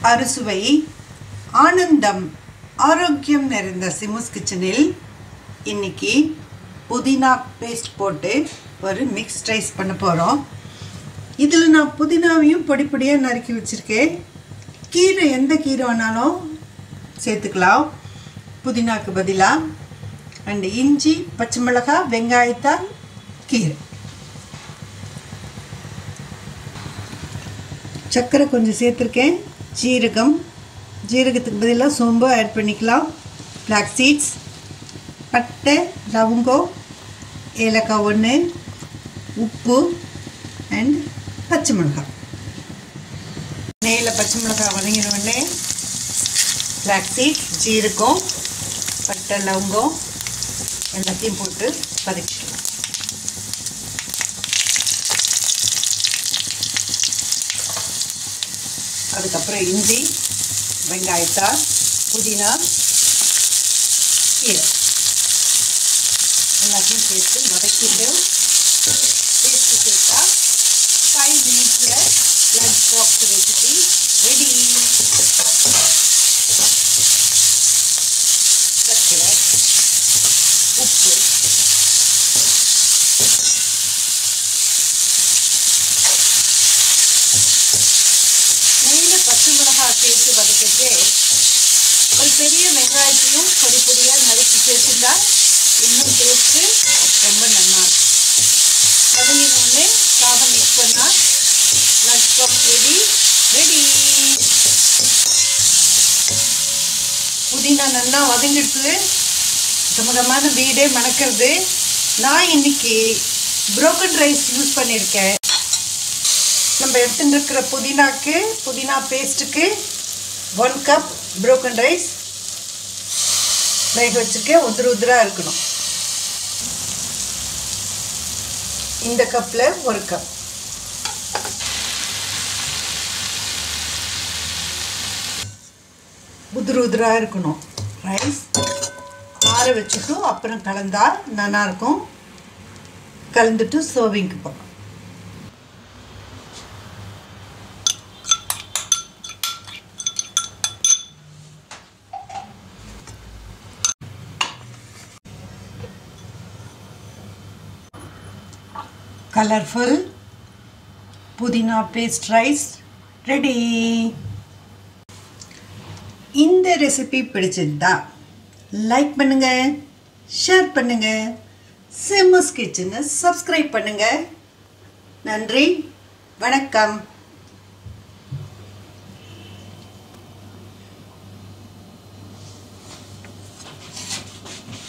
அறுசுவை ஆனந்தம் ஆரோக்கியம் நிறைந்த சிமுஸ் கிச்சனில் இன்னைக்கு புதினா பேஸ்ட் போட்டு ஒரு மிக்ஸ் ரைஸ் பண்ண போகிறோம் இதில் நான் புதினாவையும் பொடி பொடியாக நறுக்கி வச்சுருக்கேன் கீரை எந்த கீரை வேணாலும் சேர்த்துக்கலாம் புதினாக்கு பதிலாக அண்டு இஞ்சி பச்சை மிளகாய் வெங்காயத்தால் கீரை சர்க்கரை கொஞ்சம் சேர்த்துருக்கேன் ஜீரகம் ஜீரகத்துக்கு பதிலாக சோம்பு ஆட் பண்ணிக்கலாம் ஃப்ளாக் சீட்ஸ் பட்டை லவங்கம் ஏலக்காய் ஒன்று உப்பு அண்ட் பச்சை மிளகாய் நெய்யில் பச்சை மிளகாய் வதங்கின உடனே ஃப்ளாக் சீட் ஜீரகம் பட்டை லவங்கம் எல்லாத்தையும் போட்டு வதக்கிக்கலாம் அதுக்கப்புறம் இஞ்சி வெங்காயத்தால் புதினா கீரை எல்லாத்தையும் சேர்த்து வதக்கிட்டு பேஸ்ட்டு சேர்த்தா ஃபைவ் மினிட்ஸில் லஞ்ச் பாக்ஸ் ரெசிபி ரெடி சர்க்கரை உப்பு நெய்யில் பச்சை மிளகாய் சேர்த்து வதக்கிட்டு ஒரு பெரிய வெங்காயத்தையும் பொடி பொடியாக நறுக்கி சேர்த்துட்டா இன்னும் டேஸ்ட்டு ரொம்ப நல்லாயிருக்கும் வதங்கினோடனே சாதம் மிக்ஸ் பண்ணால் லஞ்ச் பாக்ஸ் ரெடி ரெடி புதினா நல்லா வதங்கிடுது கமகமான வீடே மணக்கிறது நான் இன்னைக்கு புரோக்கன் ரைஸ் யூஸ் பண்ணியிருக்கேன் நம்ம எடுத்துட்டு இருக்கிற புதினாக்கு புதினா பேஸ்ட்டுக்கு ஒன் கப் புரோக்கன் ரைஸ் வேக வச்சுருக்கேன் உதிர உதிராக இருக்கணும் இந்த கப்பில் ஒரு கப் உதிர உதிராக இருக்கணும் ரைஸ் ஆற வச்சுட்டு அப்புறம் கலந்தா நல்லாயிருக்கும் கலந்துட்டு சர்விங்க்கு போகலாம் கலர்ஃபுல் புதினா பேஸ்ட் ரைஸ் ரெடி இந்த ரெசிபி பிடிச்சிருந்தா லைக் பண்ணுங்க ஷேர் பண்ணுங்க சிம்மஸ் கிச்சனை சப்ஸ்கிரைப் பண்ணுங்க நன்றி வணக்கம்